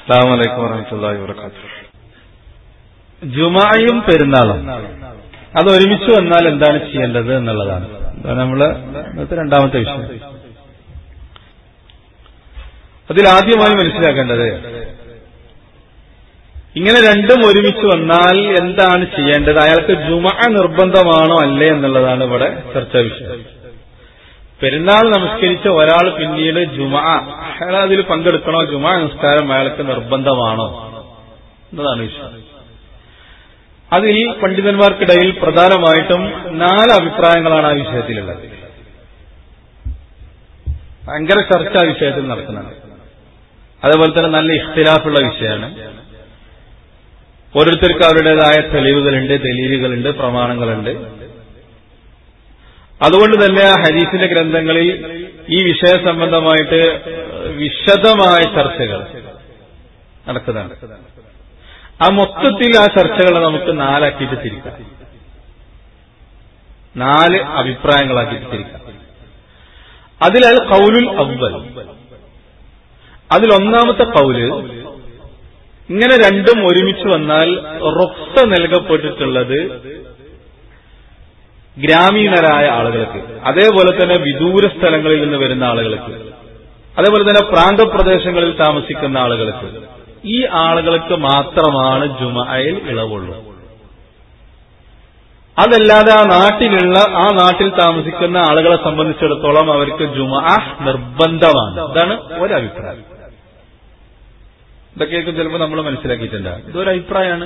അസ്സാം വലൈക്കും വറഹമത്തല്ലാഹി വാബർക്കാത്തു ജുമായും പെരുന്നാളും അത് ഒരുമിച്ച് വന്നാൽ എന്താണ് ചെയ്യേണ്ടത് എന്നുള്ളതാണ് അതാണ് നമ്മള് ഇന്നത്തെ രണ്ടാമത്തെ വിഷയം അതിൽ ആദ്യമായി മനസ്സിലാക്കേണ്ടത് ഇങ്ങനെ രണ്ടും ഒരുമിച്ച് വന്നാൽ എന്താണ് ചെയ്യേണ്ടത് അയാൾക്ക് ജുമ നിർബന്ധമാണോ അല്ലേ എന്നുള്ളതാണ് ഇവിടെ ചർച്ചാ വിഷയം പെരുന്നാൾ നമസ്കരിച്ച ഒരാൾ പിന്നീട് ജുമ അയാൾ അതിൽ പങ്കെടുക്കണോ ജുമ നമസ്കാരം അയാൾക്ക് നിർബന്ധമാണോ എന്നതാണ് വിഷയം അതിൽ പണ്ഡിതന്മാർക്കിടയിൽ പ്രധാനമായിട്ടും നാല് അഭിപ്രായങ്ങളാണ് ആ വിഷയത്തിലുള്ളത് ഭയങ്കര ചർച്ച ആ വിഷയത്തിൽ നടക്കുന്നുണ്ട് അതേപോലെ തന്നെ നല്ല ഇഖ്തിലാഫുള്ള വിഷയമാണ് ഓരോരുത്തർക്ക് അവരുടേതായ തെളിവുകളുണ്ട് ദലീലുകളുണ്ട് പ്രമാണങ്ങളുണ്ട് അതുകൊണ്ട് തന്നെ ആ ഹരീസിന്റെ ഗ്രന്ഥങ്ങളിൽ ഈ വിഷയ സംബന്ധമായിട്ട് വിശദമായ ചർച്ചകൾ നടക്കുന്നുണ്ട് ആ മൊത്തത്തിൽ ആ ചർച്ചകളെ നമുക്ക് നാലാക്കിയിട്ട് തിരിക്കാം നാല് അഭിപ്രായങ്ങളാക്കിയിട്ട് തിരിക്കാം അതിൽ അത് കൗലുൽ അവൽ അതിലൊന്നാമത്തെ കൗല് ഇങ്ങനെ രണ്ടും ഒരുമിച്ച് വന്നാൽ റൊക്സ നൽകപ്പെട്ടിട്ടുള്ളത് ഗ്രാമീണരായ ആളുകൾക്ക് അതേപോലെ തന്നെ വിദൂര സ്ഥലങ്ങളിൽ നിന്ന് വരുന്ന ആളുകൾക്ക് അതേപോലെ തന്നെ പ്രാന്തപ്രദേശങ്ങളിൽ താമസിക്കുന്ന ആളുകൾക്ക് ഈ ആളുകൾക്ക് മാത്രമാണ് ജുമയിൽ ഇളവുള്ളൂ അതല്ലാതെ ആ നാട്ടിലുള്ള ആ നാട്ടിൽ താമസിക്കുന്ന ആളുകളെ സംബന്ധിച്ചിടത്തോളം അവർക്ക് ജുമ നിർബന്ധമാണ് ഇതാണ് ഒരഭിപ്രായം ഇതൊക്കെയൊക്കെ ചിലപ്പോൾ നമ്മൾ മനസ്സിലാക്കിയിട്ടുണ്ട് ഇതൊരു അഭിപ്രായമാണ്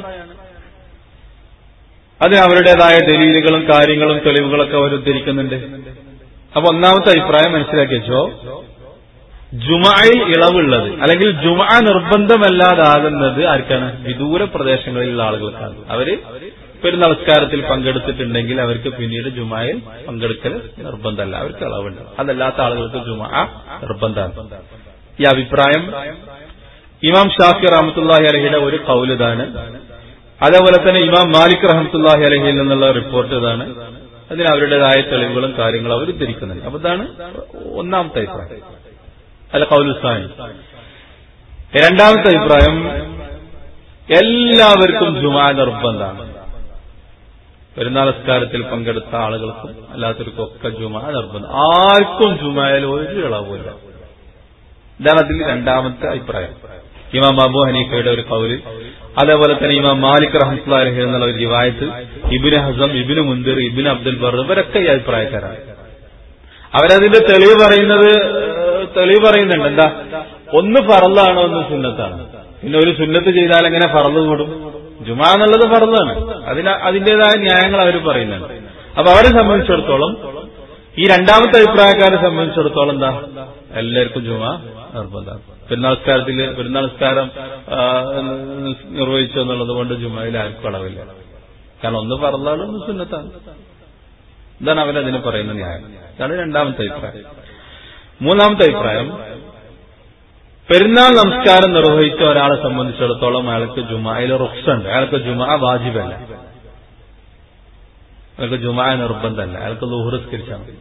അതിന് അവരുടേതായ ദലീലുകളും കാര്യങ്ങളും തെളിവുകളൊക്കെ അവർ ഉദ്ധരിക്കുന്നുണ്ട് അപ്പൊ ഒന്നാമത്തെ അഭിപ്രായം മനസ്സിലാക്കി വെച്ചോ ജുമയിൽ ഇളവുള്ളത് അല്ലെങ്കിൽ ജുമ നിർബന്ധമല്ലാതാകുന്നത് ആർക്കാണ് വിദൂര പ്രദേശങ്ങളിലുള്ള ആളുകൾക്കാണ് അവര് ഒരു നമസ്കാരത്തിൽ പങ്കെടുത്തിട്ടുണ്ടെങ്കിൽ അവർക്ക് പിന്നീട് ജുമായിൽ പങ്കെടുക്കൽ നിർബന്ധമല്ല അവർക്ക് ഇളവുണ്ട് അതല്ലാത്ത ആളുകൾക്ക് ജുമ നിർബന്ധമാണ് ഈ അഭിപ്രായം ഇമാം ഷാഫി റഹമത്തുല്ലാഹി അലഹിയുടെ ഒരു കൗലിതാണ് അതേപോലെ തന്നെ ഇമാം മാലിക് റഹമത്തുല്ലാഹി അലഹിയിൽ നിന്നുള്ള റിപ്പോർട്ട് ഇതാണ് അതിന് അവരുടേതായ തെളിവുകളും കാര്യങ്ങളും അവർ ഉദ്ധരിക്കുന്നുണ്ട് അപ്പൊ ഇതാണ് ഒന്നാമത്തെ അഭിപ്രായം അല്ല കൗലുസ്ഥാനി രണ്ടാമത്തെ അഭിപ്രായം എല്ലാവർക്കും ജുമാ നിർബന്ധമാണ് പെരുന്നാളസ്കാരത്തിൽ പങ്കെടുത്ത ആളുകൾക്കും അല്ലാത്തവർക്കും ഒക്കെ ജുമാ നിർബന്ധം ആർക്കും ജുമായിൽ ഒരു ഇളവുമില്ല ഇതാണ് അതിൽ രണ്ടാമത്തെ അഭിപ്രായം ഇമാം അബു ഹനീഫയുടെ ഒരു കൗല് അതേപോലെ തന്നെ ഇമാം മാലിക് റഹ്മത്തുല്ലാഹി എന്നുള്ള ഒരു റിവായത്ത് ഇബിന് ഹസം ഇബിന് മുന്തിർ ഇബിന് അബ്ദുൽ ബർ ഇവരൊക്കെ ഈ അഭിപ്രായക്കാരാണ് അവരതിന്റെ തെളിവ് പറയുന്നത് തെളിവ് പറയുന്നുണ്ട് എന്താ ഒന്ന് ഫറലാണോ ഒന്ന് സുന്നത്താണ് പിന്നെ ഒരു സുന്നത്ത് ചെയ്താൽ എങ്ങനെ ഫറല് കൂടും ജുമാ എന്നുള്ളത് ഫറലാണ് അതിന് അതിന്റേതായ ന്യായങ്ങൾ അവർ പറയുന്നുണ്ട് അപ്പൊ അവരെ സംബന്ധിച്ചിടത്തോളം ഈ രണ്ടാമത്തെ അഭിപ്രായക്കാരെ സംബന്ധിച്ചിടത്തോളം എന്താ എല്ലാവർക്കും ജുമാ നിർബന്ധമാണ് പെരുന്നാൾസ്കാരത്തിൽ പെരുന്നാൾസ്കാരം നിർവഹിച്ചു എന്നുള്ളത് കൊണ്ട് ജുമായിൽ ആർക്കും അളവില്ല കാരണം ഒന്ന് ഫറലാണ് ഒന്ന് സുന്നത്താണ് ഇതാണ് അവരതിന് പറയുന്ന ന്യായം ഇതാണ് രണ്ടാമത്തെ അഭിപ്രായം മൂന്നാമത്തെ അഭിപ്രായം പെരുന്നാൾ നമസ്കാരം നിർവഹിച്ച ഒരാളെ സംബന്ധിച്ചിടത്തോളം അയാൾക്ക് ജുമായിൽ റുക്സുണ്ട് അയാൾക്ക് ജുമാ വാജിബല്ല അയാൾക്ക് ജുമാ നിർബന്ധമല്ല അയാൾക്ക് ലൂഹുറസ്കരിച്ചാൽ മതി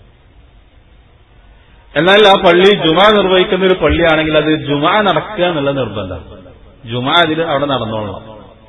എന്നാൽ ആ പള്ളി ജുമാ നിർവഹിക്കുന്ന ഒരു പള്ളിയാണെങ്കിൽ അത് ജുമാ നടക്കുക എന്നുള്ള നിർബന്ധമാണ് ജുമാ അതിൽ അവിടെ നടന്നോളണം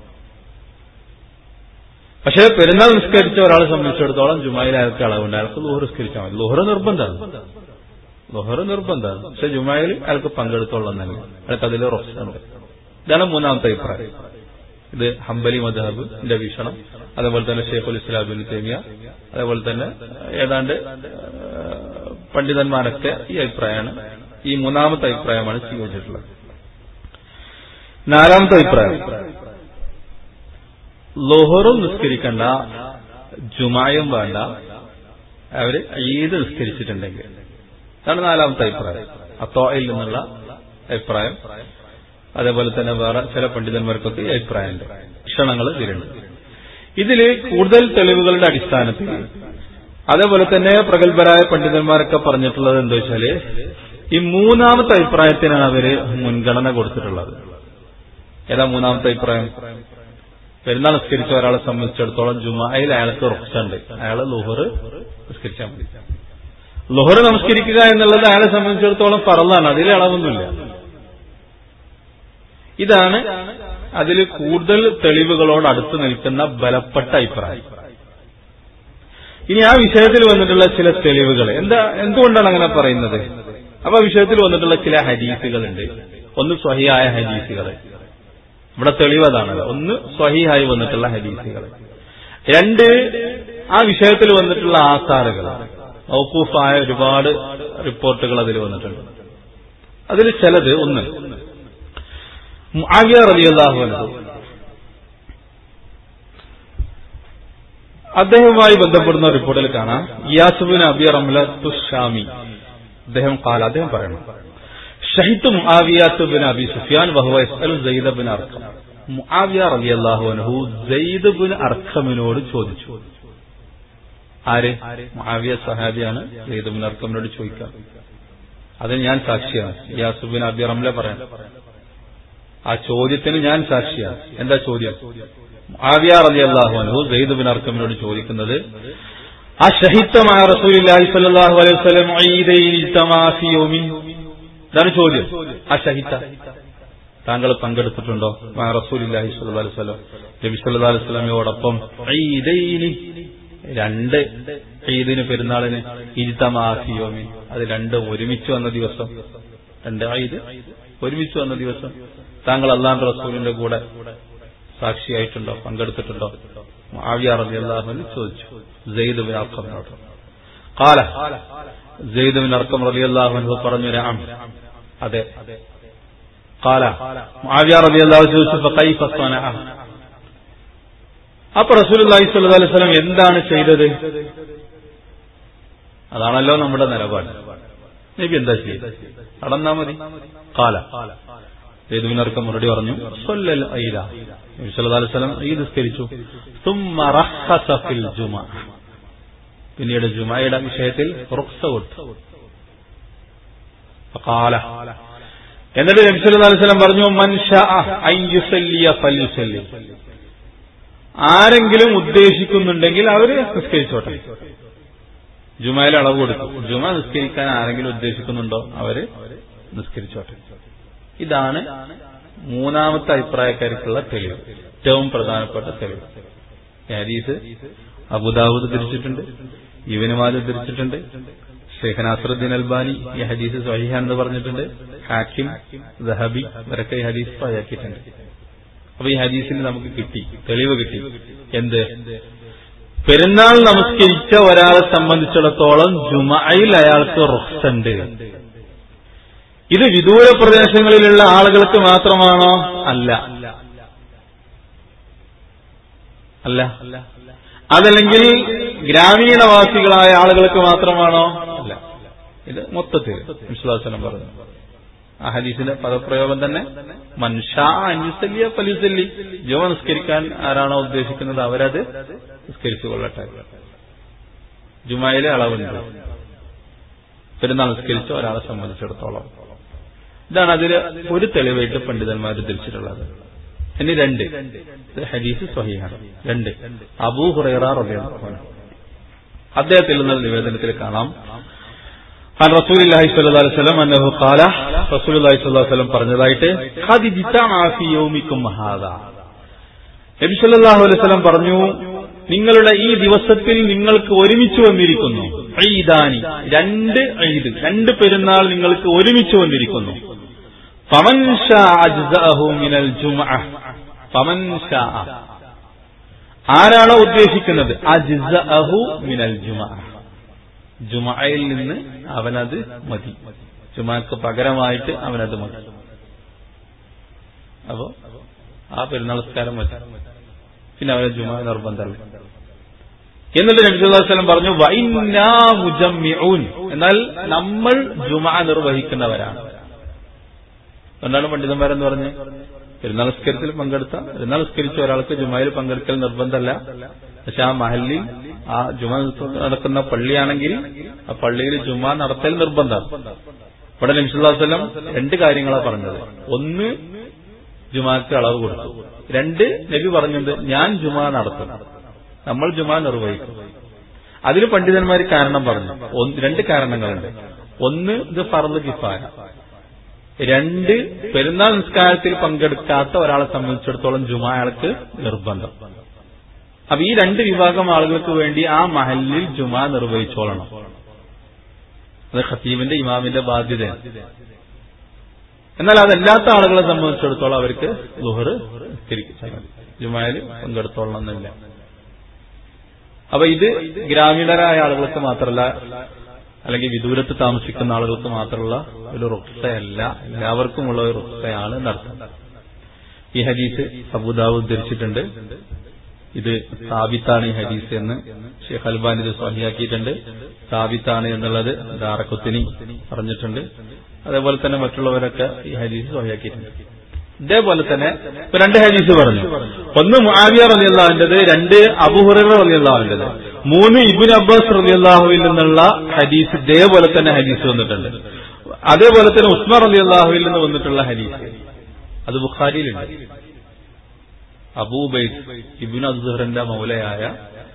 പക്ഷേ പെരുന്നാൾ നിസ്കരിച്ച ഒരാളെ സംബന്ധിച്ചിടത്തോളം ജുമായിൽ അയാൾക്ക് അളവുണ്ട് അയാൾക്ക് ലോഹർ നിസ്കരിച്ചാൽ മതി ലോഹർ നിർബന്ധമാണ് ലോഹർ നിർബന്ധമാണ് പക്ഷെ ജുമായിൽ അയാൾക്ക് പങ്കെടുത്തോളന്നല്ല അയാൾക്ക് അതിൽ റൊഫ്സുണ്ട് ഇതാണ് മൂന്നാമത്തെ അഭിപ്രായം ഇത് ഹംബലി മദാബിന്റെ വീക്ഷണം അതേപോലെ തന്നെ ഷെയ്ഖുൽ ഇസ്ലാബിൻ തേമിയ അതേപോലെ തന്നെ ഏതാണ്ട് പണ്ഡിതന്മാരൊക്കെ ഈ അഭിപ്രായമാണ് ഈ മൂന്നാമത്തെ അഭിപ്രായമാണ് സ്വീകരിച്ചിട്ടുള്ളത് നാലാമത്തെ അഭിപ്രായം ലോഹറും നിസ്കരിക്കണ്ട ജുമായും വേണ്ട അവര് ഈദ് നിസ്കരിച്ചിട്ടുണ്ടെങ്കിൽ അതാണ് നാലാമത്തെ അഭിപ്രായം അത്തോയിൽ നിന്നുള്ള അഭിപ്രായം അതേപോലെ തന്നെ വേറെ ചില പണ്ഡിതന്മാർക്കൊക്കെ ഈ അഭിപ്രായമുണ്ട് ക്ഷണങ്ങൾ ഇതിലുണ്ട് ഇതില് കൂടുതൽ തെളിവുകളുടെ അടിസ്ഥാനത്തിൽ അതേപോലെ തന്നെ പ്രഗത്ഭരായ പണ്ഡിതന്മാരൊക്കെ പറഞ്ഞിട്ടുള്ളത് എന്താ വെച്ചാല് ഈ മൂന്നാമത്തെ അഭിപ്രായത്തിനാണ് അവര് മുൻഗണന കൊടുത്തിട്ടുള്ളത് ഏതാ മൂന്നാമത്തെ അഭിപ്രായം പെരുന്നാൾ നിസ്കരിച്ച ഒരാളെ സംബന്ധിച്ചിടത്തോളം ജുമായിൽ അയാൾക്ക് റുക്സുണ്ട് അയാള് ലുഹർ നിസ്കരിച്ചാൽ മതി ലുഹർ നമസ്കരിക്കുക എന്നുള്ളത് അയാളെ സംബന്ധിച്ചിടത്തോളം പറലാണ് അതിൽ അളവൊന്നുമില്ല ഇതാണ് അതിൽ കൂടുതൽ തെളിവുകളോട് അടുത്ത് നിൽക്കുന്ന ബലപ്പെട്ട അഭിപ്രായം ഇനി ആ വിഷയത്തിൽ വന്നിട്ടുള്ള ചില തെളിവുകൾ എന്താ എന്തുകൊണ്ടാണ് അങ്ങനെ പറയുന്നത് അപ്പൊ ആ വിഷയത്തിൽ വന്നിട്ടുള്ള ചില ഹദീസുകളുണ്ട് ഒന്ന് സ്വഹിയായ ഹദീസുകൾ ഇവിടെ തെളിവ് അതാണല്ലോ ഒന്ന് സ്വഹിയായി വന്നിട്ടുള്ള ഹദീസുകൾ രണ്ട് ആ വിഷയത്തിൽ വന്നിട്ടുള്ള ആസാറുകൾ ഔക്കൂഫായ ഒരുപാട് റിപ്പോർട്ടുകൾ അതിൽ വന്നിട്ടുണ്ട് അതിൽ ചിലത് ഒന്ന് മുആവിയ റളിയല്ലാഹു അൻഹു അദ്ദേഹവുമായി ബന്ധപ്പെടുന്ന റിപ്പോർട്ടിൽ കാണാം ഇയാസുബിൻ അബി റംല തുഷാമി അദ്ദേഹം കാല അദ്ദേഹം പറയണം ഷഹിദ് മുആവിയാത്ത് ബിൻ അബി സുഫിയാൻ വഹുവ യസ്അലു സെയ്ദ് ബിൻ അർഖം മുആവിയ റളിയല്ലാഹു അൻഹു സെയ്ദ് ബിൻ അർഖമിനോട് ചോദിച്ചു ആര് മുആവിയ സഹാബിയാണ് സെയ്ദ് ബിൻ അർഖമിനോട് ചോദിക്കാം അതിന് ഞാൻ സാക്ഷിയാണ് യാസുബിൻ അബി റംല പറയാൻ ആ ചോദ്യത്തിന് ഞാൻ സാക്ഷിയാണ് എന്താ ചോദ്യം ആവിയ റളിയല്ലാഹു അൻഹു സെയ്ദ് ബിൻ അർക്കമിനോട് ചോദിക്കുന്നത് ആ ഷഹിത്തമായ റസൂലുള്ളാഹി സ്വല്ലല്ലാഹു അലൈഹി വസല്ലം ഈദൈൻ ഇജ്തമാ ഫി യൗമിൻ ഇതാണ് ചോദ്യം ആ ഷഹിത്ത താങ്കൾ പങ്കെടുത്തിട്ടുണ്ടോ മാ റസൂലുള്ളാഹി സ്വല്ലല്ലാഹു അലൈഹി വസല്ലം നബി സല്ലല്ലാഹു അലൈഹി വസല്ലമയോടൊപ്പം ഈദൈനി രണ്ട് ഈദിന് പെരുന്നാളിന് ഇജ്തമാ ഫി യൗമിൻ അത് രണ്ട് ഒരുമിച്ച് വന്ന ദിവസം രണ്ട് ഈദ് ഒരുമിച്ച് വന്ന ദിവസം താങ്കൾ അള്ളാഹു റസൂലിന്റെ കൂടെ സാക്ഷിയായിട്ടുണ്ടോ പങ്കെടുത്തിട്ടുണ്ടോ ആവിയ റബി അള്ളാഹുവിന് ചോദിച്ചു സെയ്ദ് ബിൻ അർക്കമിനോട് കാല സെയ്ദ് ബിൻ അർക്കം റബി അള്ളാഹുവിന് പറഞ്ഞു രാം അതെ കാല ആവിയ റബി അള്ളാഹു ചോദിച്ചു കൈഫ സ്വനഅ അപ്പൊ റസൂൽ അലൈഹി സ്വല്ലല്ലാഹു അലൈഹി വസല്ലം എന്താണ് ചെയ്തത് അതാണല്ലോ നമ്മുടെ നിലപാട് നബി എന്താ ചെയ്തത് നടന്നാ മതി കാല സേതുവിനർക്കം മറുപടി പറഞ്ഞു സൊല്ലൽ ഐല നബി സല്ലല്ലാഹു അലൈഹി വസല്ലം ഈദ് നിസ്കരിച്ചു സുമ്മ റഖസ ഫിൽ ജുമഅ പിന്നീട് ജുമയുടെ വിഷയത്തിൽ റുഖ്സ കൊടുത്തു ഫഖാല എന്നിട്ട് നബി സല്ലല്ലാഹു അലൈഹി വസല്ലം പറഞ്ഞു മൻ ശഅ അൻ യുസല്ലിയ ഫൽയുസല്ലി ആരെങ്കിലും ഉദ്ദേശിക്കുന്നുണ്ടെങ്കിൽ അവര് നിസ്കരിച്ചോട്ടെ ജുമയിൽ അളവ് കൊടുത്തു ജുമ നിസ്കരിക്കാൻ ആരെങ്കിലും ഉദ്ദേശിക്കുന്നുണ്ടോ അവര് നിസ്കരിച്ചോട്ടെ ഇതാണ് മൂന്നാമത്തെ അഭിപ്രായക്കാർക്കുള്ള തെളിവ് ഏറ്റവും പ്രധാനപ്പെട്ട തെളിവ് ഹദീസ് അബുദാവൂദ് ധരിച്ചിട്ടുണ്ട് ഇവനുമാല് ധരിച്ചിട്ടുണ്ട് ഷെയ്ഖ് നാസറുദ്ദീൻ അൽബാനി ഈ ഹദീസ് സഹിഹ എന്ന് പറഞ്ഞിട്ടുണ്ട് ഹാക്കിം ദഹബി ഇവരൊക്കെ ഈ ഹദീസ് സഹിയാക്കിയിട്ടുണ്ട് അപ്പൊ ഈ ഹദീസിൽ നമുക്ക് കിട്ടി തെളിവ് കിട്ടി എന്ത് പെരുന്നാൾ നമസ്കരിച്ച ഒരാളെ സംബന്ധിച്ചിടത്തോളം ജുമയിൽ അയാൾക്ക് റുഹ്സുണ്ട് ഇത് വിദൂര പ്രദേശങ്ങളിലുള്ള ആളുകൾക്ക് മാത്രമാണോ അല്ല അല്ല അതല്ലെങ്കിൽ ഗ്രാമീണവാസികളായ ആളുകൾക്ക് മാത്രമാണോ അല്ല ഇത് മൊത്തത്തിൽ വിശ്വാസനം പറഞ്ഞു ആ ഹദീസിന്റെ പദപ്രയോഗം തന്നെ മൻഷാ അന്യുസല്ലിയ പലിസല്ലി ജോ നിസ്കരിക്കാൻ ആരാണോ ഉദ്ദേശിക്കുന്നത് അവരത് നിസ്കരിച്ചു കൊള്ളട്ടെ ജുമായിലെ അളവുണ്ട് പെരുന്നാൾ നിസ്കരിച്ച ഒരാളെ സംബന്ധിച്ചിടത്തോളം ഇതാണ് അതിൽ ഒരു തെളിവായിട്ട് പണ്ഡിതന്മാർ തിരിച്ചിട്ടുള്ളത് ഇനി രണ്ട് ഇത് ഹദീസ് സ്വഹീഹാണ് രണ്ട് അബൂ ഹുറൈറ റളിയല്ലാഹു അൻഹു അദ്ദേഹത്തിൽ നിന്നുള്ള നിവേദനത്തിൽ കാണാം عن رسول الله صلى الله عليه وسلم أنه قال رسول الله صلى الله عليه وسلم പറഞ്ഞതായിട്ട് قد اجتمع في يومكم هذا നബി സല്ലല്ലാഹു അലൈഹി വസല്ലം പറഞ്ഞു നിങ്ങളുടെ ഈ ദിവസത്തിൽ നിങ്ങൾക്ക് ഒരുമിച്ച് വന്നിരിക്കുന്നു ഈദാനി രണ്ട് ഈദ് രണ്ട് പെരുന്നാൾ നിങ്ങൾക്ക് ഒരുമിച്ച് വന്നിരിക്കുന്നു ഫമൻ ഷാ അജ്സഅഹു മിനൽ ജുംഅ ഫമൻ ഷാ ആരാണോ ഉദ്ദേശിക്കുന്നത് അജ്സഅഹു മിനൽ ജുംഅ ജുമയിൽ നിന്ന് അവനത് മതി ജുമാക്ക് പകരമായിട്ട് അവനത് മതി അപ്പോ ആ പെരുന്നാളസ്കാരം മതി പിന്നെ അവന് ജുമ നിർബന്ധമല്ല എന്നിട്ട് നബിസ്വല്ലം പറഞ്ഞു വൈന്നാ മുജമ്മിഊൻ എന്നാൽ നമ്മൾ ജുമ നിർവഹിക്കുന്നവരാണ് എന്താണ് പണ്ഡിതന്മാരെന്ന് പറഞ്ഞ് പെരുന്നാളസ്കരത്തിൽ പങ്കെടുത്ത പെരുന്നാളസ്കരിച്ച ഒരാൾക്ക് ജുമയിൽ പങ്കെടുക്കൽ നിർബന്ധമല്ല പക്ഷെ ആ മഹലിൽ ആ ജുമ നടക്കുന്ന പള്ളിയാണെങ്കിൽ ആ പള്ളിയിൽ ജുമ നടത്തൽ നിർബന്ധമാണ് ഇവിടെ നബിസ്വല്ലം രണ്ട് കാര്യങ്ങളാണ് പറഞ്ഞത് ഒന്ന് ജുമാക്ക് അളവ് കൊടുത്തു രണ്ട് നബി പറഞ്ഞത് ഞാൻ ജുമ നടത്തും നമ്മൾ ജുമ നിർവഹിക്കും അതിന് പണ്ഡിതന്മാർ കാരണം പറഞ്ഞു ഒന്ന് രണ്ട് കാരണങ്ങളുണ്ട് ഒന്ന് ഇത് ഫർദ് കിഫായ രണ്ട് പെരുന്നാൾ നിസ്കാരത്തിൽ പങ്കെടുക്കാത്ത ഒരാളെ സംബന്ധിച്ചിടത്തോളം ജുമ അയാൾക്ക് നിർബന്ധം അപ്പൊ ഈ രണ്ട് വിഭാഗം ആളുകൾക്ക് വേണ്ടി ആ മഹലിൽ ജുമ നിർവഹിച്ചോളണം അത് ഖത്തീബിന്റെ ഇമാമിന്റെ ബാധ്യതയാണ് എന്നാൽ അതല്ലാത്ത ആളുകളെ സംബന്ധിച്ചിടത്തോളം അവർക്ക് ലുഹർ ജുമായിൽ പങ്കെടുത്തോളണം എന്നില്ല അപ്പൊ ഇത് ഗ്രാമീണരായ ആളുകൾക്ക് മാത്രമല്ല അല്ലെങ്കിൽ വിദൂരത്ത് താമസിക്കുന്ന ആളുകൾക്ക് മാത്രമുള്ള ഒരു റുക്സയല്ല എല്ലാവർക്കുമുള്ള ഒരു റുക്സയാണ് എന്നർത്ഥം ഈ ഹദീസ് അബുദാവ് ഉദ്ധരിച്ചിട്ടുണ്ട് ഇത് സാബിത്താണ് ഈ ഹദീസ് എന്ന് ഷെയ്ഖ് അൽബാൻ ഇത് സ്വഹിയാക്കിയിട്ടുണ്ട് സാബിത്താണ് എന്നുള്ളത് ദാറക്കുത്തിനി പറഞ്ഞിട്ടുണ്ട് അതേപോലെ തന്നെ മറ്റുള്ളവരൊക്കെ ഈ ഹദീസ് സ്വഹിയാക്കിയിട്ടുണ്ട് ഇതേപോലെ തന്നെ ഇപ്പൊ രണ്ട് ഹദീസ് പറഞ്ഞു ഒന്ന് മുആവിയ റളിയല്ലാഹുവിന്റേത് രണ്ട് അബൂഹുറൈറ റളിയല്ലാഹുവിന്റേത് മൂന്ന് ഇബ്നു അബ്ബാസ് റളിയല്ലാഹുവിൽ നിന്നുള്ള ഹദീസ് ഇതേപോലെ തന്നെ ഹദീസ് വന്നിട്ടുണ്ട് അതേപോലെ തന്നെ ഉസ്മാൻ റളിയല്ലാഹുവിൽ നിന്ന് വന്നിട്ടുള്ള ഹദീസ് അത് ബുഖാരിയിലുണ്ട് അബൂ ഉബൈദ് ഇബ്നു അസ്ഹറിന്റെ മൗലയായ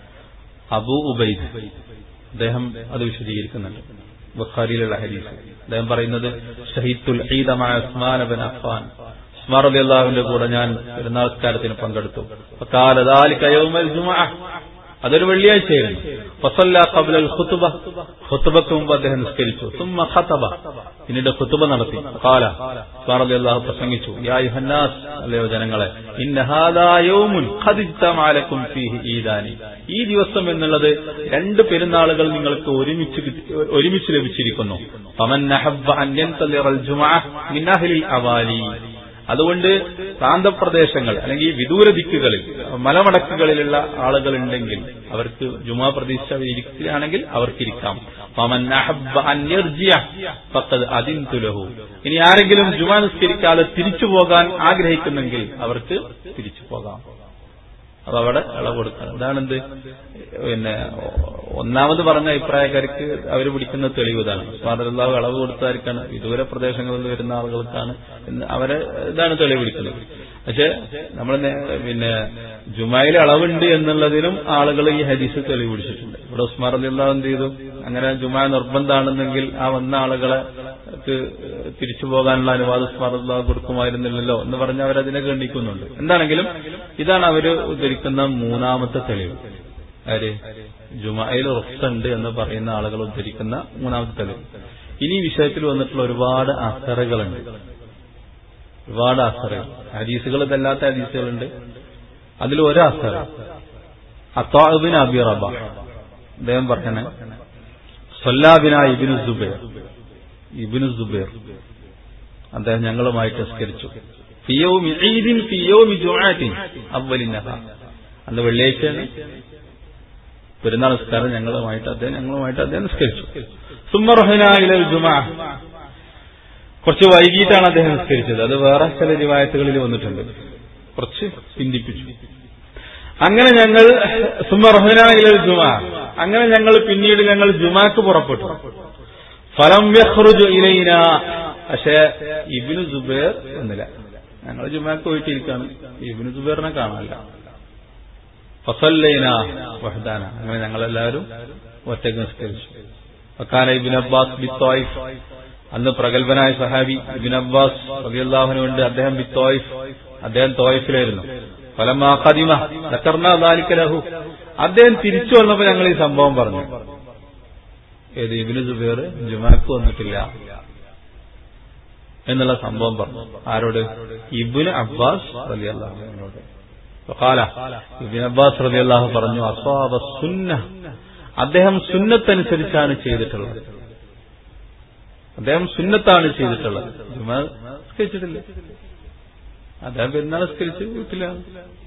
അബൂ ഉബൈദ് അദ്ദേഹം അത് വിശദീകരിക്കുന്നുണ്ട് ബുഖാരിയിലുള്ള ഹദീസ് അദ്ദേഹം പറയുന്നത് ഷഹീദുൽ ഈദമായ ഉസ്മാൻ ബിൻ അഫ്ഫാൻ ഉസ്മാൻ റളിയല്ലാഹുവിന്റെ കൂടെ ഞാൻ പെരുന്നാൾസ്കാരത്തിന് പങ്കെടുത്തു ഫഖാല ദാലിക യൗമൽ ജുമുഅ അതൊരു വെള്ളിയാഴ്ചയായിരുന്നു ഫസല്ല ഖബ്ല ഖുതുബ ഖുതുബക്ക് മുമ്പ് അദ്ദേഹം നിസ്കരിച്ചു സുമ്മ ഖതബ പിന്നീട് ഖുതുബ നടത്തി ഖാല ഉസ്മാൻ റളിയല്ലാഹു പ്രസംഗിച്ചു യാ യുഹന്നാസ് അല്ലയോ ജനങ്ങളെ ഇന്ന ഹാദാ യൗമുൻ ഖദ് ഇജ്തമഅ ലക്കും ഫീഹി ഈദാനി ഈ ദിവസം എന്നുള്ളത് രണ്ട് പെരുന്നാളുകൾ നിങ്ങൾക്ക് ഒരുമിച്ച് കിട്ടി- ഒരുമിച്ച് ലഭിച്ചിരിക്കുന്നു ഫമൻ നഹബ്ബ അൻ യൻതലിറൽ ജുമുഅ മിൻ അഹ്ലിൽ അവാലി അതുകൊണ്ട് പ്രാന്തപ്രദേശങ്ങൾ അല്ലെങ്കിൽ വിദൂര ദിക്കുകളിൽ മലമടക്കുകളിലുള്ള ആളുകൾ ഉണ്ടെങ്കിൽ അവർക്ക് ജുമാ പ്രതീക്ഷ ഇരിക്കുകയാണെങ്കിൽ അവർക്കിരിക്കാം ഫമൻ അഹബ്ബ അൻ യർജിയ ഫഖദ് അദിൻതു ലഹു. ഇനി ആരെങ്കിലും ജുമാ നിസ്കരിക്കാതെ തിരിച്ചു പോകാൻ ആഗ്രഹിക്കുന്നെങ്കിൽ അവർക്ക് തിരിച്ചു പോകാം അത് അവിടെ ഇളവ് കൊടുക്കണം ഇതാണെന്ത് പിന്നെ ഒന്നാമത് പറഞ്ഞ അഭിപ്രായക്കാർക്ക് അവർ പിടിക്കുന്ന തെളിവ് ഇതാണ് സ്വാതന്ത്ര്യലാവ് ഇളവ് കൊടുത്തായിരിക്കാണ് വിദൂര പ്രദേശങ്ങളിൽ നിന്ന് വരുന്ന ആളുകൾക്കാണ് എന്ന് അവരെ ഇതാണ് തെളിവ് പിടിക്കുന്നത് പക്ഷെ നമ്മൾ പിന്നെ ജുമായിൽ അളവുണ്ട് എന്നുള്ളതിനും ആളുകൾ ഈ ഹദീസ് തെളിവ് പിടിച്ചിട്ടുണ്ട് ഇവിടെ ഉസ്മാർ അലിയുള്ള എന്ത് ചെയ്തു അങ്ങനെ ജുമാ നിർബന്ധമാണെന്നെങ്കിൽ ആ വന്ന ആളുകളെ ക്ക് തിരിച്ചു പോകാനുള്ള അനുവാദം ഉസ്മാർ അള്ളാഹ് കൊടുക്കുമായിരുന്നില്ലല്ലോ എന്ന് പറഞ്ഞ് അവരതിനെ ഗണ്ണിക്കുന്നുണ്ട് എന്താണെങ്കിലും ഇതാണ് അവര് ഉദ്ധരിക്കുന്ന മൂന്നാമത്തെ തെളിവ് ആര് ജുമായിൽ ഉണ്ട് എന്ന് പറയുന്ന ആളുകൾ ഉദ്ധരിക്കുന്ന മൂന്നാമത്തെ തെളിവ് ഇനി ഈ വിഷയത്തിൽ വന്നിട്ടുള്ള ഒരുപാട് അസറുകളുണ്ട് ഒരുപാട് അസറുകൾ ഹദീസുകൾ ഇതല്ലാത്ത ഹദീസുകളുണ്ട് അതിൽ ഒരു അസർ അത്താബിൻ അബി റബ അദ്ദേഹം പറയണേ സൊല്ലാബിന ഇബിനു സുബൈർ ഇബിനു സുബൈർ അദ്ദേഹം ഞങ്ങളുമായിട്ട് നിസ്കരിച്ചു ഫിയോമി ഈദിൻ ഫിയോമി ജുആത്തിൻ അവലിനഹ അന്ന് വെള്ളിയാഴ്ചയാണ് പെരുന്നാൾ നിസ്കാരം ഞങ്ങളുമായിട്ട് അദ്ദേഹം ഞങ്ങളുമായിട്ട് അദ്ദേഹം നിസ്കരിച്ചു സുമർഹനായിലെ ജുമാ കുറച്ച് വൈകിട്ടാണ് അദ്ദേഹം നിസ്കരിച്ചത് അത് വേറെ ചില റിവായത്തുകളിൽ വന്നിട്ടുണ്ട് കുറച്ച് ചിന്തിപ്പിച്ചു അങ്ങനെ ഞങ്ങൾ സുമർഹനായിലെ ജുമാ അങ്ങനെ ഞങ്ങൾ പിന്നീട് ഞങ്ങൾ ജുമാക്ക് പുറപ്പെട്ടു ഫലം യഖ്റുജു ഇലൈന പക്ഷേ ഇബിനു സുബൈർ എന്നില്ല ഞങ്ങൾ ജുമാക്ക് പോയിട്ടിരിക്കാണ് ഇബിനു സുബൈറിനെ കാണാനില്ല ഫസല്ലൈന വഹദാന അങ്ങനെ ഞങ്ങളെല്ലാവരും ഒറ്റക്ക് നിസ്കരിച്ചു വക്കാന ഇബിൻ അബ്ബാസ് ബി തോയിഫ് അന്ന് പ്രഗത്ഭനായ സഹാബി ഇബിൻ അബ്ബാസ് റബിയല്ലാഹുനുണ്ട് അദ്ദേഹം ബി തോയിഫ് അദ്ദേഹം തോയിഫിലായിരുന്നു ഫലമാ ഖദിമ ദക്കർനാ ദാലിക ലഹു അദ്ദേഹം തിരിച്ചു വന്നപ്പോൾ ഞങ്ങൾ ഈ സംഭവം പറഞ്ഞു ഏത് ഇബിന് സുബൈർ ജുമാക്ക് വന്നിട്ടില്ല എന്നുള്ള സംഭവം പറഞ്ഞു ആരോട് ഇബിന് അബ്ബാസ് റലിയല്ലാഹുവിനോട് ഖാല ഇബിൻ അബ്ബാസ് റലിയല്ലാഹു പറഞ്ഞു അസ്വാബ സുന്ന അദ്ദേഹം സുന്നത്തനുസരിച്ചാണ് ചെയ്തിട്ടുള്ളത് അദ്ദേഹം സുന്നത്താണ് ചെയ്തിട്ടുള്ളത് ജുമാ നിസ്കരിച്ചിട്ടില്ല അദ്ദേഹം പെരുന്നാൾ നിസ്കരിച്ച് വീട്ടിലാണ്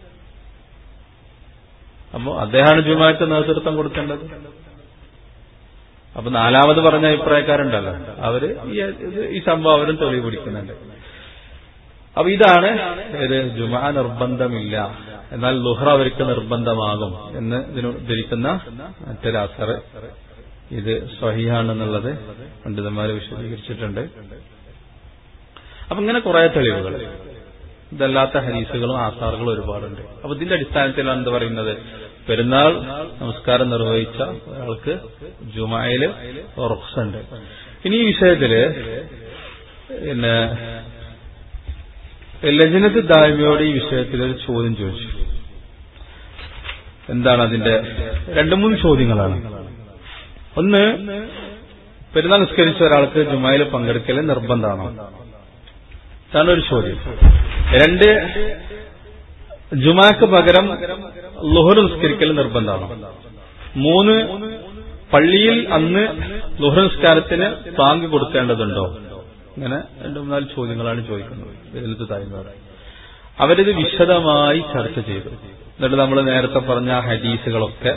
അപ്പോ അദ്ദേഹമാണ് ജുമാക്ക് നേതൃത്വം കൊടുക്കേണ്ടത് അപ്പൊ നാലാമത് പറഞ്ഞ അഭിപ്രായക്കാരുണ്ടല്ലോ അവര് ഈ ഇത് ഈ സംഭവം അവരും തെളിവ് പിടിക്കുന്നുണ്ട് അപ്പൊ ഇതാണ് ഇത് ജുമാ നിർബന്ധമില്ല എന്നാൽ ലുഹ്റ അവർക്ക് നിർബന്ധമാകും എന്ന് ഇതിന് ധരിക്കുന്ന മറ്റൊരു അസർ ഇത് സ്വഹിയാണെന്നുള്ളത് പണ്ഡിതന്മാർ വിശദീകരിച്ചിട്ടുണ്ട് അപ്പൊ ഇങ്ങനെ കുറെ തെളിവുകൾ ഇതല്ലാത്ത ഹരീസുകളും ആസാറുകളും ഒരുപാടുണ്ട് അപ്പൊ ഇതിന്റെ അടിസ്ഥാനത്തിലാണ് എന്ത് പറയുന്നത് പെരുന്നാൾ നമസ്കാരം നിർവഹിച്ച ഒരാൾക്ക് ജുമായില് ഉറക്കുണ്ട് ഇനി ഈ വിഷയത്തില് പിന്നെ ലജനത്ത് ദായ്മയോട് ഈ വിഷയത്തിൽ ഒരു ചോദ്യം ചോദിച്ചു എന്താണ് അതിന്റെ രണ്ടു മൂന്ന് ചോദ്യങ്ങളാണ് ഒന്ന് പെരുന്നാൾ നിസ്കരിച്ച ഒരാൾക്ക് ജുമായിൽ പങ്കെടുക്കൽ നിർബന്ധമാണോ ഇതാണ് ഒരു ചോദ്യം രണ്ട് ജുമാക്ക് പകരം ലുഹർ നിസ്കരിക്കൽ നിർബന്ധമാണോ മൂന്ന് പള്ളിയിൽ അന്ന് ലുഹർ നിസ്കാരത്തിന് പാങ്ക് കൊടുക്കേണ്ടതുണ്ടോ ഇങ്ങനെ രണ്ടു മൂന്നാല് ചോദ്യങ്ങളാണ് ചോദിക്കുന്നത് ഇതിലത്ത് തായ്മയോട് അവരിത് വിശദമായി ചർച്ച ചെയ്തു എന്നിട്ട് നമ്മൾ നേരത്തെ പറഞ്ഞ ആ ഹദീസുകളൊക്കെ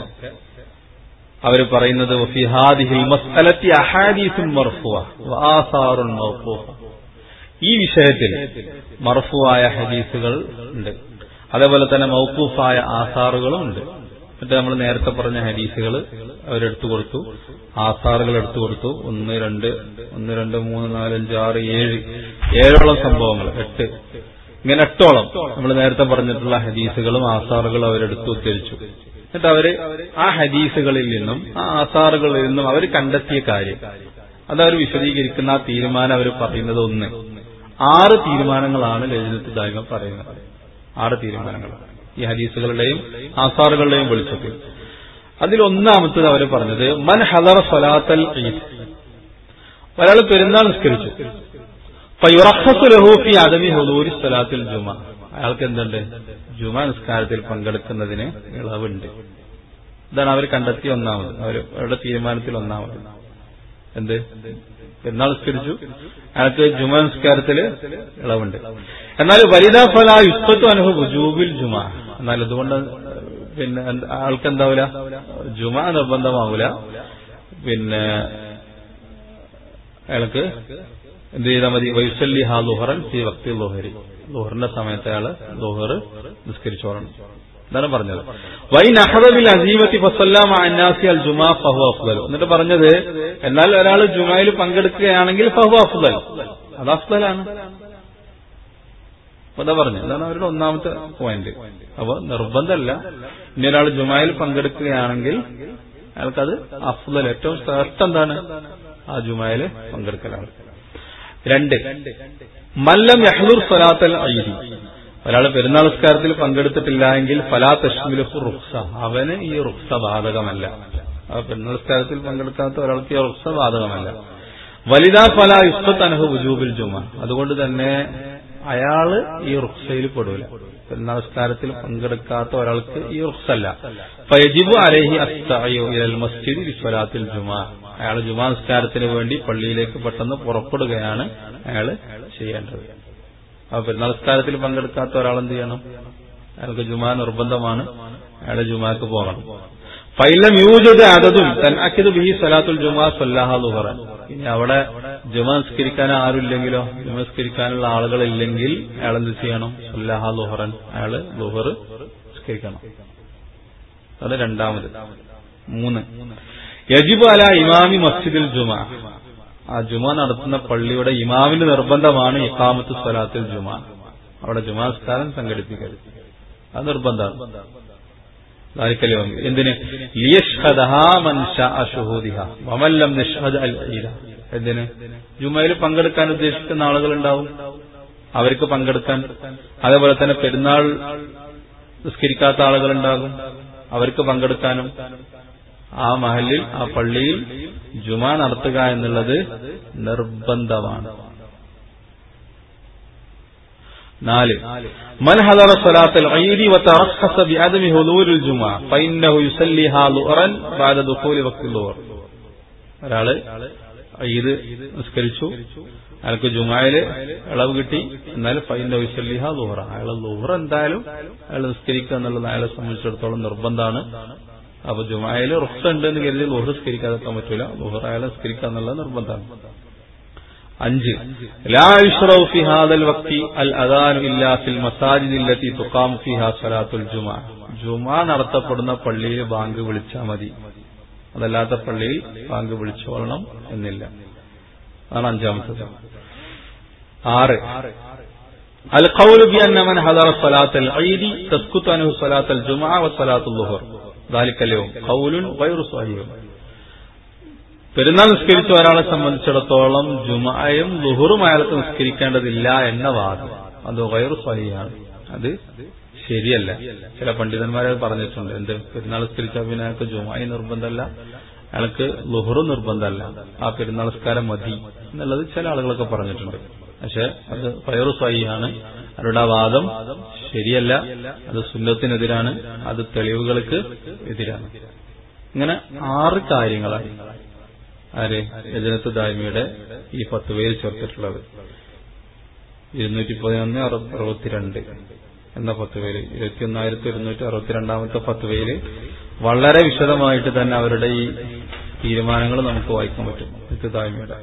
അവർ പറയുന്നത് വഫിഹാദിഹിൽ മസ്അലത്തി അഹാദീസും മർഫുവ വആസാറുൻ മർഫൂഹ ഈ വിഷയത്തിൽ മർഫുവായ ഹദീസുകൾ ഉണ്ട് അതേപോലെ തന്നെ മൗക്കൂഫായ ആസാറുകളും ഉണ്ട് എന്നിട്ട് നമ്മൾ നേരത്തെ പറഞ്ഞ ഹദീസുകൾ അവരെടുത്തു കൊടുത്തു ആസാറുകൾ എടുത്തു കൊടുത്തു ഒന്ന് രണ്ട് ഒന്ന് രണ്ട് മൂന്ന് നാല് അഞ്ച് ആറ് ഏഴ് ഏഴോളം സംഭവങ്ങൾ എട്ട് ഇങ്ങനെ എട്ടോളം നമ്മൾ നേരത്തെ പറഞ്ഞിട്ടുള്ള ഹദീസുകളും ആസാറുകളും അവരെടുത്ത് ഉദ്ധരിച്ചു എന്നിട്ട് അവര് ആ ഹദീസുകളിൽ നിന്നും ആ ആസാറുകളിൽ നിന്നും അവർ കണ്ടെത്തിയ കാര്യം അതവർ വിശദീകരിക്കുന്ന ആ തീരുമാനം അവർ പറയുന്നത് ഒന്ന് ആറ് തീരുമാനങ്ങളാണ് ലളിതത്ത് ദായ്മ പറയുന്നത് ആറ് തീരുമാനങ്ങൾ ഈ ഹദീസുകളുടെയും ആസാറുകളുടെയും വെളിച്ചത്തിൽ അതിൽ ഒന്നാമത്തത് അവർ പറഞ്ഞത് മൻ ഹദർ സലാത്തൽ ഈദ് ഒരാൾ പെരുന്നാൾ നിസ്കരിച്ചു ഫയുറഹസുലഹൂഫി അദമി ഹുദൂരി സലാത്തിൽ ജുമ അയാൾക്ക് എന്തുണ്ട് ജുമ നിസ്കാരത്തിൽ പങ്കെടുക്കുന്നതിന് ഇളവുണ്ട് ഇതാണ് അവർ കണ്ടെത്തിയ ഒന്നാമത് അവർ അവരുടെ തീരുമാനത്തിൽ ഒന്നാമത് എന്ത് പെരുന്നാൾ നിസ്കരിച്ചു അയാൾക്ക് ജുമ നിസ്കാരത്തിൽ ഇളവുണ്ട് എന്നാൽ വനിതാ ഫല യുസ്തത്വ അനുഭവ ജൂബിൽ ജുമ എന്നാൽ അതുകൊണ്ട് പിന്നെ ആൾക്ക് എന്താവൂല ജുമ നിർബന്ധമാവൂല പിന്നെ അയാൾക്ക് എന്ത് ചെയ്താൽ മതി വൈസല്ലി ഹാ ലുഹറൻ ഫി വക്തി ലുഹരി ലുഹറിന്റെ സമയത്ത് അയാള് ലുഹർ നിസ്കരിച്ചോളണം എന്താണ് പറഞ്ഞത് വൈ നഹദബിൽ അസീമത്തി ഫസല്ലാം അന്നാസി അൽ ജുമാ ഫഹു അഫ്ദൽ എന്നിട്ട് പറഞ്ഞത് എന്നാൽ ഒരാൾ ജുമായിൽ പങ്കെടുക്കുകയാണെങ്കിൽ ഫഹു അഫ്ദൽ അത് അഫ്ദലാണ് അതാ പറഞ്ഞു അതാണ് അവരുടെ ഒന്നാമത്തെ പോയിന്റ് അപ്പൊ നിർബന്ധമല്ല ഇനി ഒരാൾ ജുമായിൽ പങ്കെടുക്കുകയാണെങ്കിൽ അയാൾക്കത് അഫ്ദൽ ഏറ്റവും ശ്രേഷ്ഠ എന്താണ് ആ ജുമായിൽ പങ്കെടുക്കലാണ് രണ്ട് മല്ലം യഹ്ലൂർ സലാത്തൽ ഐദി ഒരാൾ പെരുന്നാൾ നിസ്കാരത്തിൽ പങ്കെടുത്തിട്ടില്ല എങ്കിൽ ഫലാ തഷ്മിലു റുക്സ അവന് ഈ റുക്സ ബാധകമല്ല ആ പെരുന്നാൾ നിസ്കാരത്തിൽ പങ്കെടുക്കാത്ത ഒരാൾക്ക് ഈ റുക്സ ബാധകമല്ല വലുതാ ഫല യുസ്ഫത്ത് അനഹു വുജൂബിൽ ജുമ അതുകൊണ്ട് തന്നെ അയാള് ഈ റുക്സയിൽ പെടൂല പെരുന്നാൾ നിസ്കാരത്തിൽ പങ്കെടുക്കാത്ത ഒരാൾക്ക് ഈ റുക്സല്ല ഫയജിബു അലഹി അസ്തഅയു ഇലൽ മസ്ജിദ് ലിസ്വലാത്തിൽ ജുമാ അയാൾ ജുമാ നിസ്കാരത്തിന് വേണ്ടി പള്ളിയിലേക്ക് പെട്ടെന്ന് പുറപ്പെടുകയാണ് അയാൾ ചെയ്യേണ്ടത് അപ്പൊ പെരുന്നാൾ നിസ്കാരത്തിൽ പങ്കെടുക്കാത്ത ഒരാൾ എന്ത് ചെയ്യണം അയാൾക്ക് ജുമാ നിർബന്ധമാണ് അയാൾ ജുമാക്ക് പോകണം ഫൈലം യൂജത് അതതും തൻഅക്കിദ് ബിഹി സലാത്തുൽ ജുമാ സല്ലാഹ ലുഹറ ഇനി അവിടെ ജുമ നിസ്കരിക്കാൻ ആരുമില്ലെങ്കിലോ ജുമ നിസ്കരിക്കാനുള്ള ആളുകളില്ലെങ്കിൽ അയാൾ എന്ത് ചെയ്യണം സല്ലാഹ ലുഹറൻ അയാള് ലുഹർ നിസ്കരിക്കണം അത് രണ്ടാമത് മൂന്ന് യജിബ് അല ഇമാമി മസ്ജിദിൽ ജുമ ആ ജുമ നടത്തുന്ന പള്ളിയുടെ ഇമാമിന്റെ നിർബന്ധമാണ് ഇക്കാമത്ത് സ്വലാത്തിൽ ജുമ അവിടെ ജുമാ നിസ്കാരം സംഘടിപ്പിക്കരുത് അത് നിർബന്ധമാണ് ذلكاليوم എന്തിന് ലിയഷ്ഹദഹാ മൻ ശാഅ ശുഹൂദിഹ വമൻ ലം യഷ്ഹദ് അൽ ഈദ എന്തിന് ജുമയിൽ പങ്കെടുക്കാൻ ഉദ്ദേശിക്കുന്ന ആളുകളുണ്ടാവും അവർക്ക് പങ്കെടുക്കാൻ അതേപോലെ തന്നെ പെരുന്നാൾ നിസ്കരിക്കാത്ത ആളുകളുണ്ടാകും അവർക്ക് പങ്കെടുക്കാനും ആ മഹലിൽ ആ പള്ളിയിൽ ജുമ നടത്തുക എന്നുള്ളത് നിർബന്ധമാണ് നാല് من حضر صلاة العيد وترخص بعدم حضور الجمعة فإنه يصليها ظهرا بعد دخول وقت الظهر ഒരാള് ഈദ് നിസ്കരിച്ചു അയാൾക്ക് ജുമായില് ഇളവ് കിട്ടി എന്നാൽ ഫൈൻ്റെ വിസല്ലിഹ ലുഹറ അയാൾ ലുഹർ എന്തായാലും അയാൾ നിസ്കരിക്കുക എന്നുള്ളത് അയാളെ സംബന്ധിച്ചിടത്തോളം നിർബന്ധമാണ് അപ്പൊ ജുമായില് റുഖ്സ ഉണ്ട് എന്ന് കരുതി ലുഹർ നിസ്കരിക്കാതെക്കാൻ പറ്റൂല ലുഹർ അയാളെ നിസ്കരിക്കുക എന്നുള്ളത് നിർബന്ധമാണ് അഞ്ച് ലാ യുഷ്റൗ ഫി ഹാദൽ വക്തി അൽ അദാനു ഇല്ലാ ഫിൽ മസാജിദ് ഇല്ലത്തി തുഖാമു ഫിഹാ സലാത്തുൽ ജുമാ ജുമാ നടത്തപ്പെടുന്ന പള്ളിയിൽ ബാങ്ക് വിളിച്ചാൽ മതി അതല്ലാത്ത പള്ളിയിൽ ബാങ്ക് വിളിച്ചോളണം എന്നില്ല അതാണ് അഞ്ചാമത്തത് ആറ് അൽ ഖൗലു ബി അന്ന മൻ ഹദറ സലാത്തൽ ഈദി തസ്കുതു അൻഹു സലാത്തൽ ജുമാ വ സലാത്തുൽ ളുഹർ ذلك اليوم قول غير صحيح പെരുന്നാൾ നിസ്കരിച്ച ഒരാളെ സംബന്ധിച്ചിടത്തോളം ജുമായും ലുഹറും അയാൾക്ക് നിസ്കരിക്കേണ്ടതില്ല എന്ന വാദം അത് വയറു സ്വലിയാണ് അത് ശരിയല്ല ചില പണ്ഡിതന്മാരെ പറഞ്ഞിട്ടുണ്ട് എന്ത് പെരുന്നാൾ നിസ്കരിച്ചാൽ പിന്നെ അയാൾക്ക് ജുമായി നിർബന്ധമല്ല അയാൾക്ക് ലുഹറു നിർബന്ധമല്ല ആ പെരുന്നാൾ നിസ്കാരം മതി എന്നുള്ളത് ചില ആളുകളൊക്കെ പറഞ്ഞിട്ടുണ്ട് പക്ഷെ അത് വയറു സ്വൈയാണ് അവരുടെ ആ വാദം ശരിയല്ല അത് സുന്നത്തിനെതിരാണ് അത് തെളിവുകൾക്ക് എതിരാണ് ഇങ്ങനെ ആറ് കാര്യങ്ങളാണ് ആര് രജനത്ത് ദായ്മയുടെ ഈ പത്ത് പേര് ചേർത്തിട്ടുള്ളത് ഇരുന്നൂറ്റി പതിനൊന്ന് അറുപത്തിരണ്ട് എന്ന പത്ത് പേര് ഇരുപത്തിയൊന്നായിരത്തി ഒരുന്നൂറ്റി അറുപത്തിരണ്ടാമത്തെ പത്ത് പേര് വളരെ വിശദമായിട്ട് തന്നെ അവരുടെ ഈ തീരുമാനങ്ങൾ നമുക്ക് വായിക്കാൻ പറ്റും രജനത്ത് ദായ്മയുടെ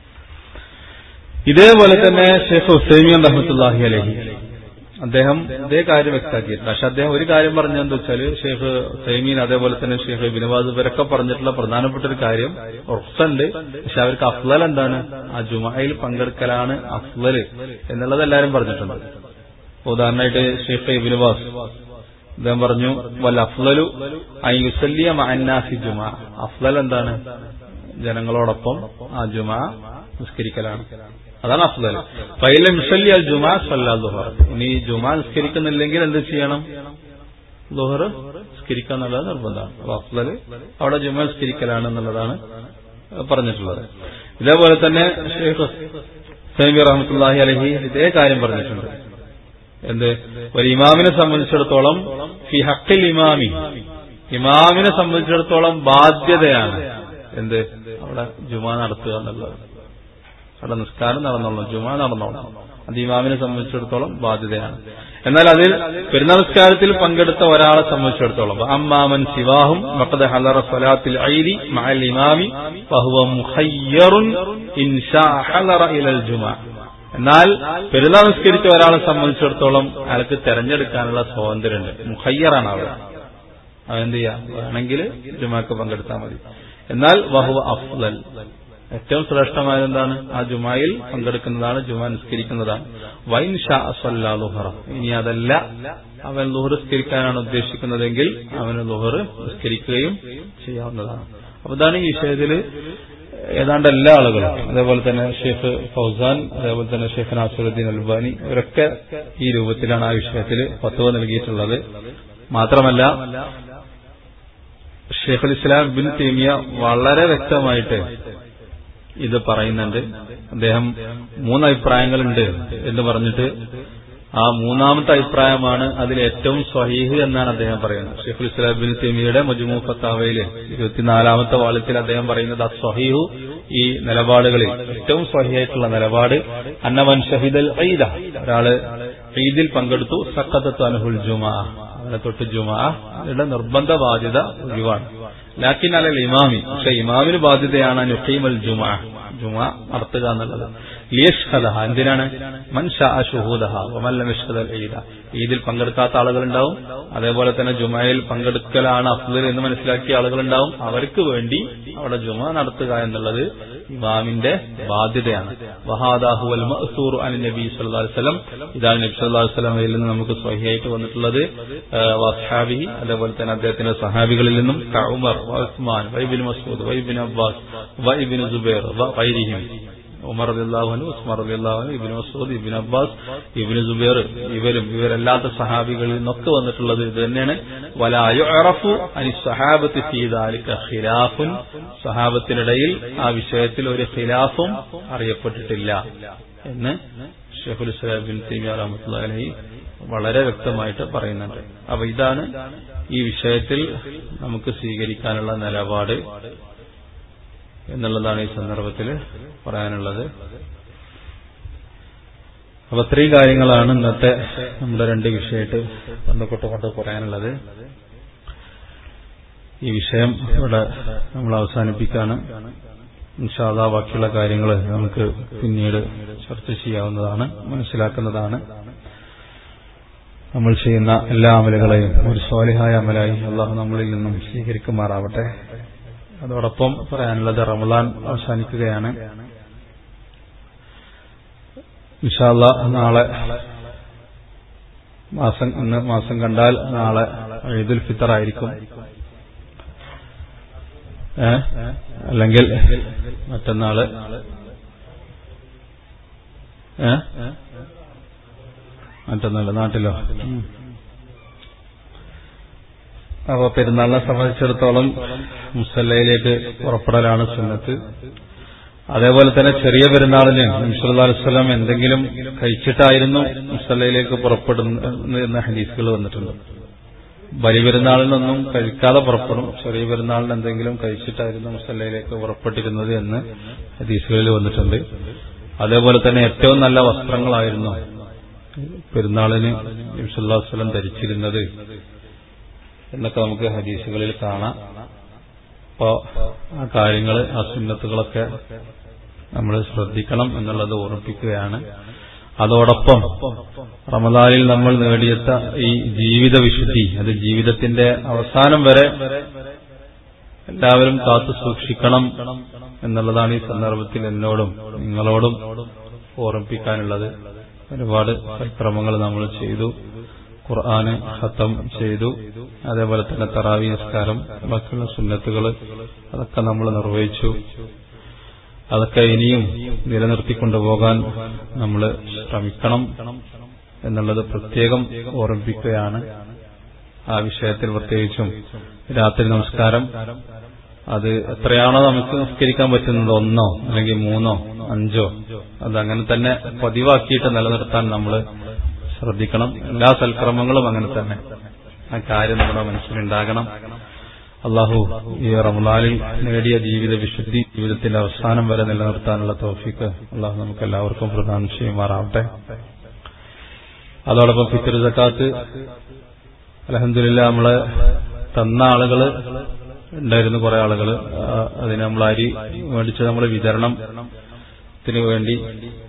ഇതേപോലെ തന്നെ ഷെയ്ഖ് ഹുസൈമിയൻ റഹ്മത്തുല്ലാഹി അലഹി അദ്ദേഹം ഇതേ കാര്യം വ്യക്തമാക്കിയിട്ടുണ്ട് പക്ഷെ അദ്ദേഹം ഒരു കാര്യം പറഞ്ഞതെന്ന് വെച്ചാല് ഷെയ്ഖ് സൈമീൻ അതേപോലെ തന്നെ ഷെയ്ഖ് ബിനവാസ് ഇവരൊക്കെ പറഞ്ഞിട്ടുള്ള പ്രധാനപ്പെട്ട ഒരു കാര്യം ഉറപ്പുണ്ട് പക്ഷെ അവർക്ക് അഫ്ലൽ എന്താണ് ആ ജുമായിൽ പങ്കെടുക്കലാണ് അഫ്ലൽ എന്നുള്ളത് എല്ലാവരും പറഞ്ഞിട്ടുണ്ട് ഉദാഹരണമായിട്ട് ഷെയ്ഖ് ബിനവാസ് അദ്ദേഹം പറഞ്ഞു വൽ അഫ്ലലു യുസല്ലിയ മഅന്നാസി ജുമാ അഫ്ലൽ എന്താണ് ജനങ്ങളോടൊപ്പം ആ ജുമാ നിസ്കരിക്കലാണ് അതാണ് അഫ്ലൽ ഫൈല മിഷല്ലി അൽ ജുമാ സല്ലാ ദുഹർ ഇനി ജുമാ നിസ്കരിക്കുന്നില്ലെങ്കിൽ എന്ത് ചെയ്യണം ദുഹർ നിസ്കരിക്കുക എന്നുള്ളത് നിർബന്ധമാണ് അപ്പൊ അഫ്ലൽ അവിടെ ജുമാ നിസ്കരിക്കലാണ് എന്നുള്ളതാണ് പറഞ്ഞിട്ടുള്ളത് ഇതേപോലെ തന്നെ ഷെയ്ഖ് സൈബി റഹമത്തുല്ലാഹി അലഹി ഇതേ കാര്യം പറഞ്ഞിട്ടുണ്ട് എന്ത് ഒരു ഇമാമിനെ സംബന്ധിച്ചിടത്തോളം ഫി ഹക്കിൽ ഇമാമി ഇമാമിനെ സംബന്ധിച്ചിടത്തോളം ബാധ്യതയാണ് എന്ത് അവിടെ ജുമാ നടത്തുക എന്നുള്ളത് അവിടെ നിസ്കാരം നടന്നോളണം ജുമാ നടന്നോളണം അത് ഇമാമിനെ സംബന്ധിച്ചിടത്തോളം ബാധ്യതയാണ് എന്നാൽ അതിൽ പെരുന്നാൾ നിസ്കാരത്തിൽ പങ്കെടുത്ത ഒരാളെ സംബന്ധിച്ചിടത്തോളം അമ്മാമൻ സിവാഹും മക്കദ ഹലറ സ്വലാത്തിൽ ഐരി മഅൽ ഇമാമി ഫഹുവ മുഖയ്യറുൻ ഇൻഷാ ഹലറ ഇലൽ ജുമാ എന്നാൽ പെരുന്നാൾ നിസ്കരിച്ച ഒരാളെ സംബന്ധിച്ചിടത്തോളം അയാൾക്ക് തെരഞ്ഞെടുക്കാനുള്ള സ്വാതന്ത്ര്യമുണ്ട് മുഖയ്യറാണ് അവിടെ അതെന്ത് ചെയ്യാം വേണമെങ്കിൽ ജുമാക്ക് പങ്കെടുത്താൽ മതി എന്നാൽ വഹുവ അഫ്ലൽ ഏറ്റവും ശ്രേഷ്ഠമായത് എന്താണ് ആ ജുമായിൽ പങ്കെടുക്കുന്നതാണ് ജുമാ നിസ്കരിക്കുന്നതാണ് വൈൻ ഷാ ലുഹറ ഇനി അതല്ല അവൻ ലുഹർ നിസ്കരിക്കാനാണ് ഉദ്ദേശിക്കുന്നതെങ്കിൽ അവന് ലുഹർ നിസ്കരിക്കുകയും ചെയ്യാവുന്നതാണ് അപ്പൊ ഇതാണ് ഈ വിഷയത്തിൽ ഏതാണ്ട് എല്ലാ ആളുകളും അതേപോലെ തന്നെ ഷെയ്ഖ് ഫൗസാൻ അതേപോലെ തന്നെ ഷെയ്ഖ് നാസുറുദ്ദീൻ അൽബാനി ഇവരൊക്കെ ഈ രൂപത്തിലാണ് ആ വിഷയത്തിൽ പത്തുവ നൽകിയിട്ടുള്ളത് മാത്രമല്ല ഷെയ്ഖുൽ ഇസ്ലാം ബിൻ തീമിയ വളരെ വ്യക്തമായിട്ട് ഇത് പറയുന്നുണ്ട് അദ്ദേഹം മൂന്ന് അഭിപ്രായങ്ങളുണ്ട് എന്ന് പറഞ്ഞിട്ട് ആ മൂന്നാമത്തെ അഭിപ്രായമാണ് അതിൽ ഏറ്റവും സ്വഹീഹ് എന്നാണ് അദ്ദേഹം പറയുന്നത് ഷെയ്ഖുൽ ഇസ്ലാം ബിൻ തീമിയുടെ മജുമു ഫത്താവയിലെ ഇരുപത്തിനാലാമത്തെ വാളത്തിൽ അദ്ദേഹം പറയുന്നത് ആ സ്വഹീഹു ഈ നിലപാടുകളിൽ ഏറ്റവും സ്വഹിയായിട്ടുള്ള നിലപാട് അന്നവൻ ഷഹിദൽ ഈദ ഒരാള് ഈദിൽ പങ്കെടുത്തു സക്കത്തത്ത് അനുഹുൽ ജുമാ അവനെ തൊട്ട് ജുമായുടെ നിർബന്ധ ബാധ്യത ഒഴിവാണ് ലാക്കിൻ അലൽ ഇമാമി പക്ഷെ ഇമാമിന് ബാധ്യതയാണ് നുഖീമൽ ജുമാ ജുമാ നടത്തുക എന്നുള്ളത് ലിയഷ്ഹദഹ എന്തിനാണ് മൻഷാ ഷുഹൂദഹ വമല്ലം യഷ്ഹദൽ ഈദ ഈദിൽ പങ്കെടുക്കാത്ത ആളുകളുണ്ടാവും അതേപോലെ തന്നെ ജുമയിൽ പങ്കെടുക്കലാണ് അഫ്ദൽ എന്ന് മനസ്സിലാക്കിയ ആളുകളുണ്ടാവും അവർക്ക് വേണ്ടി അവിടെ ജുമ നടത്തുക എന്നുള്ളത് ഇമാമിന്റെ ബാധ്യതയാണ് വഹാദാഹു അൽ മഅ്സൂർ അൻ നബി സല്ലല്ലാഹു അലൈഹി വസല്ലം ഇതാണ് നബി സല്ലല്ലാഹു അലൈഹി വസല്ലമയിൽ നിന്ന് നമുക്ക് സ്വഹിയായിട്ട് വന്നിട്ടുള്ളത് വസ്ഹാബിഹി അതേപോലെ തന്നെ അദ്ദേഹത്തിന്റെ സഹാബികളിൽ നിന്നും ഉമർ ഉസ്മാൻ വൈബിൻ മസ്ഊദ് വൈബിൻ അബ്ബാസ് വൈബിൻ സുബൈർ വൈരിഹിം ഉമർ അലിള്ളാഹുനു ഉസ്മർ അലിള്ളാഹുനു ibn Masood ibn Abbas ibn Zubair ഇവരും ഇവരല്ലാത്ത സഹാബികളിൽ നിന്നൊക്കെ വന്നിട്ടുള്ളത് ഇത് തന്നെയാണ് വലായുറഫു അനി സഹാബത്ത് ഫീദാലിക്ക ഖിലാഫുൻ സഹാബത്തിനിടയിൽ ആ വിഷയത്തിൽ ഒരു ഖിലാഫും അറിയപ്പെട്ടിട്ടില്ല എന്ന് ഷെഖുൽ ഇസ്ലാം ബിൻ തീമിയ റഹ്മത്തുള്ളി വളരെ വ്യക്തമായിട്ട് പറയുന്നുണ്ട് അപ്പൊ ഇതാണ് ഈ വിഷയത്തിൽ നമുക്ക് സ്വീകരിക്കാനുള്ള നിലപാട് എന്നുള്ളതാണ് ഈ സന്ദർഭത്തിൽ പറയാനുള്ളത് അപ്പൊ ഇത്രയും കാര്യങ്ങളാണ് ഇന്നത്തെ നമ്മുടെ രണ്ട് വിഷയമായിട്ട് ബന്ധപ്പെട്ടുകൊണ്ട് പറയാനുള്ളത് ഈ വിഷയം ഇവിടെ നമ്മൾ അവസാനിപ്പിക്കാണ് ഇൻഷാദാ ബാക്കിയുള്ള കാര്യങ്ങൾ നമുക്ക് പിന്നീട് ചർച്ച ചെയ്യാവുന്നതാണ് മനസ്സിലാക്കുന്നതാണ് നമ്മൾ ചെയ്യുന്ന എല്ലാ അമലുകളെയും ഒരു സ്വാലിഹായ അമലായി അള്ളാഹു നമ്മളിൽ നിന്നും സ്വീകരിക്കുമാറാവട്ടെ അതോടൊപ്പം പറയാനുള്ളത് റമദാൻ അവസാനിക്കുകയാണ് ഇൻഷാല്ല നാളെ മാസം ഇന്ന് മാസം കണ്ടാൽ നാളെ ഈദുൽ ഫിത്തർ ആയിരിക്കും ഏ അല്ലെങ്കിൽ മറ്റന്നാള് ഏ മറ്റന്നാള് നാട്ടിലോ അപ്പൊ പെരുന്നാളിനെ സംബന്ധിച്ചിടത്തോളം മുസല്ലയിലേക്ക് പുറപ്പെടലാണ് സുന്നത്ത് അതേപോലെ തന്നെ ചെറിയ പെരുന്നാളിന് അലിസ്വല്ലാം എന്തെങ്കിലും കഴിച്ചിട്ടായിരുന്നു മുസല്ലയിലേക്ക് പുറപ്പെടുന്ന എന്ന ഹദീസുകൾ വന്നിട്ടുണ്ട് വലിയ പെരുന്നാളിനൊന്നും കഴിക്കാതെ പുറപ്പെടും ചെറിയ പെരുന്നാളിന് എന്തെങ്കിലും കഴിച്ചിട്ടായിരുന്നു മുസല്ലയിലേക്ക് പുറപ്പെട്ടിരുന്നത് എന്ന് ഹദീസുകളിൽ വന്നിട്ടുണ്ട് അതേപോലെ തന്നെ ഏറ്റവും നല്ല വസ്ത്രങ്ങളായിരുന്നു പെരുന്നാളിന് നബ്സുല്ലാസ്ലം ധരിച്ചിരുന്നത് എന്നൊക്കെ നമുക്ക് ഹദീസുകളിൽ കാണാം അപ്പോ ആ കാര്യങ്ങൾ ആ സുന്നത്തുകളൊക്കെ നമ്മൾ ശ്രദ്ധിക്കണം എന്നുള്ളത് ഓർമ്മിപ്പിക്കുകയാണ് അതോടൊപ്പം റമദാനിൽ നമ്മൾ നേടിയെത്ത ഈ ജീവിത വിശുദ്ധി അത് ജീവിതത്തിന്റെ അവസാനം വരെ എല്ലാവരും കാത്തു സൂക്ഷിക്കണം എന്നുള്ളതാണ് ഈ സന്ദർഭത്തിൽ എന്നോടും നിങ്ങളോടും ഓർമ്മിപ്പിക്കാനുള്ളത് ഒരുപാട് പരിക്രമങ്ങൾ നമ്മൾ ചെയ്തു ഖുർആന് ഖത്തം ചെയ്തു അതേപോലെ തന്നെ തറാവി നിസ്കാരം ബാക്കിയുള്ള സുന്നത്തുകൾ അതൊക്കെ നമ്മൾ നിർവഹിച്ചു അതൊക്കെ ഇനിയും നിലനിർത്തിക്കൊണ്ടുപോകാൻ നമ്മൾ ശ്രമിക്കണം എന്നുള്ളത് പ്രത്യേകം ഓർമ്മിപ്പിക്കുകയാണ് ആ വിഷയത്തിൽ പ്രത്യേകിച്ചും രാത്രി നമസ്കാരം അത് എത്രയാണോ നമുക്ക് നിസ്കരിക്കാൻ പറ്റുന്നത് ഒന്നോ അല്ലെങ്കിൽ മൂന്നോ അഞ്ചോ അതങ്ങനെ തന്നെ പതിവാക്കിയിട്ട് നിലനിർത്താൻ നമ്മൾ ശ്രദ്ധിക്കണം എല്ലാ സൽക്രമങ്ങളും അങ്ങനെ തന്നെ ആ കാര്യം നമ്മുടെ മനസ്സിലുണ്ടാകണം അള്ളാഹു ഈ റമദാനിൽ നേടിയ ജീവിത വിശുദ്ധി ജീവിതത്തിന്റെ അവസാനം വരെ നിലനിർത്താനുള്ള തോഫിക്ക് അള്ളാഹു നമുക്ക് എല്ലാവർക്കും പ്രദാനം ചെയ്യുമാറാവട്ടെ അതോടൊപ്പം ഫിത്തർ ജക്കാത്ത് അലഹദില്ല നമ്മള് തന്ന ആളുകള് ഉണ്ടായിരുന്നു കുറെ ആളുകൾ അതിന് നമ്മൾ അരി മേടിച്ച് നമ്മൾ വിതരണത്തിന് വേണ്ടി